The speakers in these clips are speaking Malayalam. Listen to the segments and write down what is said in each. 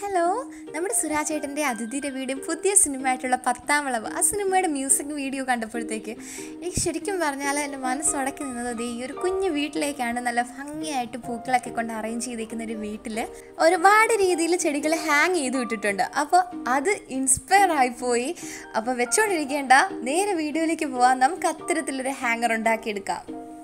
ഹലോ നമ്മുടെ സുരാജേട്ടൻ്റെ അതിഥി രവിയുടെയും പുതിയ സിനിമയായിട്ടുള്ള പത്താം വിളവ് ആ സിനിമയുടെ മ്യൂസിക് വീഡിയോ കണ്ടപ്പോഴത്തേക്ക് എനിക്ക് ശരിക്കും പറഞ്ഞാൽ എൻ്റെ മനസ്സുടക്കി നിന്നത് ദേ ഈ ഒരു കുഞ്ഞു വീട്ടിലേക്കാണ് നല്ല ഭംഗിയായിട്ട് പൂക്കളൊക്കെ കൊണ്ട് അറേഞ്ച് ചെയ്തേക്കുന്ന ഒരു വീട്ടിൽ ഒരുപാട് രീതിയിൽ ചെടികൾ ഹാങ് ചെയ്ത് വിട്ടിട്ടുണ്ട് അപ്പോൾ അത് ഇൻസ്പയർ ആയിപ്പോയി അപ്പോൾ വെച്ചുകൊണ്ടിരിക്കേണ്ട നേരെ വീഡിയോയിലേക്ക് പോവാം നമുക്ക് അത്തരത്തിലൊരു ഹാങ്ങർ ഉണ്ടാക്കിയെടുക്കാം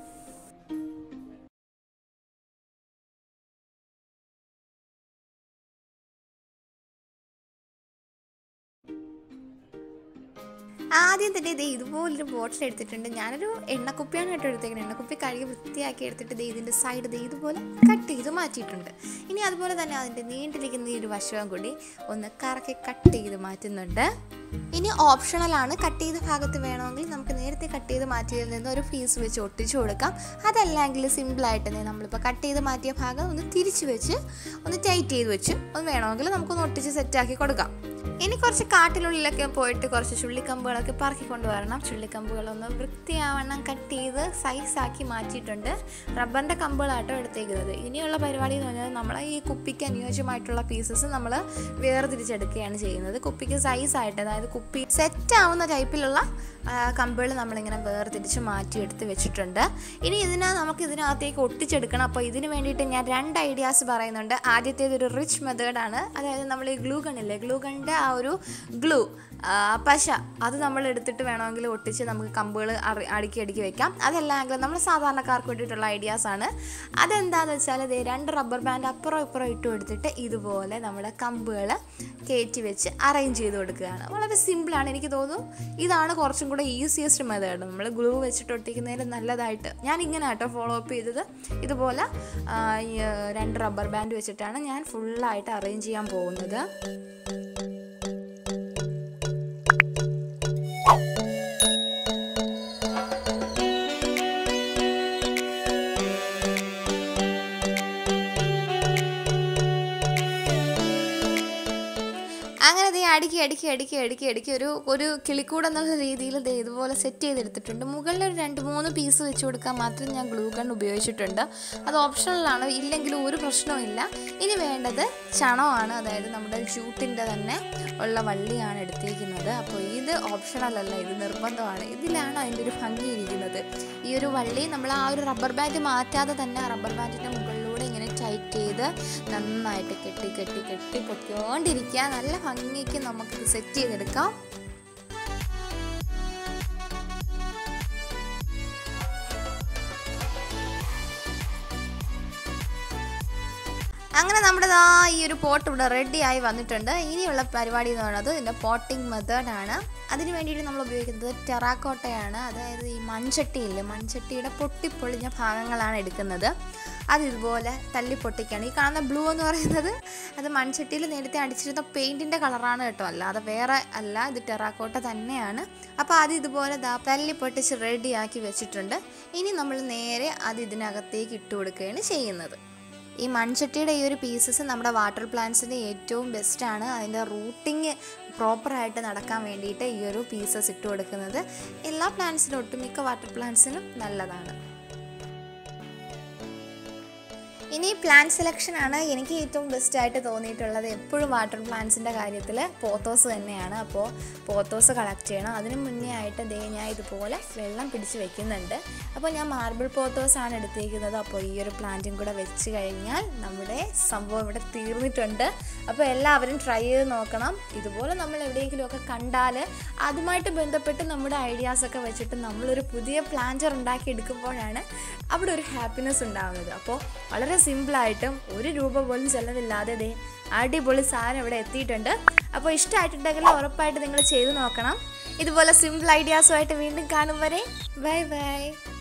ആദ്യം തന്നെ ഇത് ഇതുപോലൊരു ബോട്ടിൽ എടുത്തിട്ടുണ്ട് ഞാനൊരു എണ്ണക്കുപ്പിയാണ് കേട്ടോ എടുത്തേക്കുന്നത് എണ്ണക്കുപ്പി കഴുകി വൃത്തിയാക്കി എടുത്തിട്ട് ദേ ഇതിൻ്റെ സൈഡ് ദേ ഇതുപോലെ കട്ട് ചെയ്ത് മാറ്റിയിട്ടുണ്ട് ഇനി അതുപോലെ തന്നെ അതിൻ്റെ നീണ്ടിരിക്കുന്ന ഈ ഒരു വശവും കൂടി ഒന്ന് കറക്കി കട്ട് ചെയ്ത് മാറ്റുന്നുണ്ട് ഇനി ഓപ്ഷണലാണ് കട്ട് ചെയ്ത ഭാഗത്ത് വേണമെങ്കിൽ നമുക്ക് നേരത്തെ കട്ട് ചെയ്ത് മാറ്റിയതിൽ നിന്ന് ഒരു പീസ് വെച്ച് ഒട്ടിച്ചു കൊടുക്കാം അതല്ലെങ്കിൽ സിമ്പിളായിട്ട് തന്നെ നമ്മളിപ്പോൾ കട്ട് ചെയ്ത് മാറ്റിയ ഭാഗം ഒന്ന് തിരിച്ച് വെച്ച് ഒന്ന് ടൈറ്റ് ചെയ്ത് വെച്ച് ഒന്ന് വേണമെങ്കിൽ നമുക്കൊന്ന് ഒട്ടിച്ച് സെറ്റാക്കി കൊടുക്കാം ഇനി കുറച്ച് കാട്ടിനുള്ളിലൊക്കെ പോയിട്ട് കുറച്ച് ചുള്ളിക്കമ്പുകളൊക്കെ പറക്കി കൊണ്ടുവരണം ചുള്ളിക്കമ്പുകളൊന്ന് വൃത്തിയാവണ്ണം കട്ട് ചെയ്ത് സൈസാക്കി മാറ്റിയിട്ടുണ്ട് റബ്ബറിൻ്റെ കമ്പുകളാട്ടോ എടുത്തേക്കുന്നത് ഇനിയുള്ള പരിപാടി എന്ന് പറഞ്ഞാൽ നമ്മൾ ഈ കുപ്പിക്ക് അനുയോജ്യമായിട്ടുള്ള പീസസ് നമ്മൾ വേർതിരിച്ചെടുക്കുകയാണ് ചെയ്യുന്നത് കുപ്പിക്ക് സൈസായിട്ട് അതായത് കുപ്പി സെറ്റ് ആവുന്ന ടൈപ്പിലുള്ള കമ്പുകൾ നമ്മളിങ്ങനെ വേർതിരിച്ച് മാറ്റിയെടുത്ത് വെച്ചിട്ടുണ്ട് ഇനി ഇതിനെ നമുക്ക് ഇതിനകത്തേക്ക് ഒട്ടിച്ചെടുക്കണം അപ്പോൾ ഇതിന് വേണ്ടിയിട്ട് ഞാൻ രണ്ട് ഐഡിയാസ് പറയുന്നുണ്ട് ആദ്യത്തേത് ഒരു റിച്ച് മെത്തേഡാണ് അതായത് നമ്മൾ ഈ ഗ്ലൂ ഗണ്ണില്ലേ ഗ്ലൂ ഗണ്ണിൻ്റെ ആ ഒരു ഗ്ലൂ പശ അത് നമ്മൾ എടുത്തിട്ട് വേണമെങ്കിൽ ഒട്ടിച്ച് നമുക്ക് കമ്പുകൾ അറി അടുക്കി അടുക്കി വെക്കാം അതല്ലെങ്കിൽ നമ്മൾ സാധാരണക്കാർക്ക് വേണ്ടിയിട്ടുള്ള ഐഡിയാസ് ആണ് അതെന്താണെന്ന് വെച്ചാൽ ഇത് രണ്ട് റബ്ബർ ബാൻഡ് അപ്പുറം ഇപ്പുറം ഇട്ട് കൊടുത്തിട്ട് ഇതുപോലെ നമ്മുടെ കമ്പുകൾ കയറ്റി വെച്ച് അറേഞ്ച് ചെയ്ത് കൊടുക്കുകയാണ് വളരെ സിമ്പിളാണ് എനിക്ക് തോന്നുന്നു ഇതാണ് കുറച്ചും കൂടെ ഈസിയസ്റ്റ് മെത്തേഡ് നമ്മൾ ഗ്ലൂ വെച്ചിട്ട് ഒട്ടിക്കുന്നതിൽ നല്ലതായിട്ട് ഞാൻ ഇങ്ങനെ കേട്ടോ ഫോളോ അപ്പ് ചെയ്തത് ഇതുപോലെ ആ, ഈ, രണ്ട് റബ്ബർ ബാൻഡ് വെച്ചിട്ടാണ് ഞാൻ ഫുള്ളായിട്ട് അറേഞ്ച് ചെയ്യാൻ പോകുന്നത് അങ്ങനെ ദേ അടുക്കി അടുക്കി അടുക്കി അടുക്കി അടുക്കി ഒരു ഒരു കിളിക്കൂട് എന്നുള്ള രീതിയിൽ ദേ ഇതുപോലെ സെറ്റ് ചെയ്തെടുത്തിട്ടുണ്ട് മുകളിൽ ഒരു രണ്ട് മൂന്ന് പീസ് വെച്ച് കൊടുക്കാൻ മാത്രം ഞാൻ ഗ്ലൂ ഗൺ ഉപയോഗിച്ചിട്ടുണ്ട് അത് ഓപ്ഷണലാണ് ഇല്ലെങ്കിലും ഒരു പ്രശ്നവുമില്ല ഇനി വേണ്ടത് ചണമാണ് അതായത് നമ്മുടെ ജൂട്ടിൻ്റെ തന്നെ ഉള്ള വള്ളിയാണ് എടുത്തേക്കുന്നത് അപ്പോൾ ഇത് ഓപ്ഷണൽ അല്ല ഇത് നിർബന്ധമാണ് ഇതിലാണ് അതിൻ്റെ ഒരു ഭംഗി ഇരിക്കുന്നത് ഈ ഒരു വള്ളി നമ്മൾ ആ ഒരു റബ്ബർ ബാൻഡ് മാറ്റാതെ തന്നെ ആ റബ്ബർ ബാൻഡിൻ്റെ മുകളിലൂടെ ഇങ്ങനെ ടൈറ്റ് ചെയ്ത് നന്നായിട്ട് കെട്ടി കെട്ടി കെട്ടി പൊയ്ക്കൊണ്ടിരിക്കുക നല്ല ഭംഗിക്ക് നമുക്കിത് സെറ്റ് ചെയ്തെടുക്കാം അങ്ങനെ നമ്മുടെ ദാ ഈ ഒരു പോട്ട് ഇവിടെ റെഡി ആയി വന്നിട്ടുണ്ട് ഇനിയുള്ള പരിപാടി എന്ന് പറയുന്നത് ഇതിൻ്റെ പോട്ടിംഗ് മെത്തേഡാണ് അതിന് വേണ്ടിയിട്ട് നമ്മൾ ഉപയോഗിക്കുന്നത് ടെറാക്കോട്ടയാണ് അതായത് ഈ മൺചട്ടിയില്ലേ മൺചട്ടിയുടെ പൊട്ടിപ്പൊളിഞ്ഞ ഭാഗങ്ങളാണ് എടുക്കുന്നത് അത് ഇതുപോലെ തല്ലി പൊട്ടിക്കുകയാണ് ഈ കാണുന്ന ബ്ലൂ എന്ന് പറയുന്നത് അത് മൺചട്ടിയിൽ നേരത്തെ അടിച്ചിരുന്ന പെയിൻറ്റിൻ്റെ കളറാണ് കേട്ടോ അല്ലാതെ വേറെ അല്ല ഇത് ടെറാക്കോട്ട തന്നെയാണ് അപ്പോൾ അത് ഇതുപോലെ ദാ തല്ലി പൊട്ടിച്ച് റെഡിയാക്കി വെച്ചിട്ടുണ്ട് ഇനി നമ്മൾ നേരെ അത് ഇതിനകത്തേക്ക് ഇട്ട് കൊടുക്കുകയാണ് ചെയ്യുന്നത് ഈ മൺചട്ടിയുടെ ഈ ഒരു പീസസ് നമ്മുടെ വാട്ടർ പ്ലാന്റ്സിന് ഏറ്റവും ബെസ്റ്റാണ് അതിൻ്റെ റൂട്ടിങ് പ്രോപ്പറായിട്ട് നടക്കാൻ വേണ്ടിയിട്ട് ഈ ഒരു പീസസ് ഇട്ട് കൊടുക്കുന്നത് എല്ലാ പ്ലാന്റ്സിനും ഒട്ടുമിക്ക വാട്ടർ പ്ലാന്റ്സിനും നല്ലതാണ് ഇനി പ്ലാൻ സെലക്ഷൻ ആണ് എനിക്ക് ഏറ്റവും ബെസ്റ്റ് ആയിട്ട് തോന്നിയിട്ടുള്ളത് എപ്പോഴും വാട്ടർ പ്ലാന്റ്സിൻ്റെ കാര്യത്തിൽ പോത്തോസ് തന്നെയാണ് അപ്പോൾ പോത്തോസ് കളക്ട് ചെയ്യണം അതിന് മുന്നേ ആയിട്ട് ദേ ഞാൻ ഇതുപോലെ വെള്ളം പിടിച്ച് വെക്കുന്നുണ്ട് അപ്പോൾ ഞാൻ മാർബിൾ പോത്തോസ് ആണ് എടുത്തേക്കുന്നത് അപ്പോൾ ഈ ഒരു പ്ലാന്റും കൂടെ വെച്ച് കഴിഞ്ഞാൽ നമ്മുടെ സംഭവം ഇവിടെ തീർന്നിട്ടുണ്ട് അപ്പോൾ എല്ലാവരും ട്രൈ ചെയ്ത് നോക്കണം ഇതുപോലെ നമ്മൾ എവിടെയെങ്കിലുമൊക്കെ കണ്ടാൽ അതുമായിട്ട് ബന്ധപ്പെട്ട് നമ്മുടെ ഐഡിയാസൊക്കെ വെച്ചിട്ട് നമ്മളൊരു പുതിയ പ്ലാന്റർ ഉണ്ടാക്കി എടുക്കുമ്പോഴാണ് അവിടെ ഒരു ഹാപ്പിനെസ് ഉണ്ടാകുന്നത് അപ്പോൾ വളരെ സിമ്പിളായിട്ടും ഒരു രൂപ പോലും ചിലവില്ലാതെ ദേ അടിപൊളി സാധനം ഇവിടെ എത്തിയിട്ടുണ്ട് അപ്പോൾ ഇഷ്ടമായിട്ടുണ്ടെങ്കിൽ ഉറപ്പായിട്ട് നിങ്ങൾ ചെയ്ത് നോക്കണം ഇതുപോലെ സിമ്പിൾ ഐഡിയാസുമായിട്ട് വീണ്ടും കാണും വരെ ബൈ ബൈ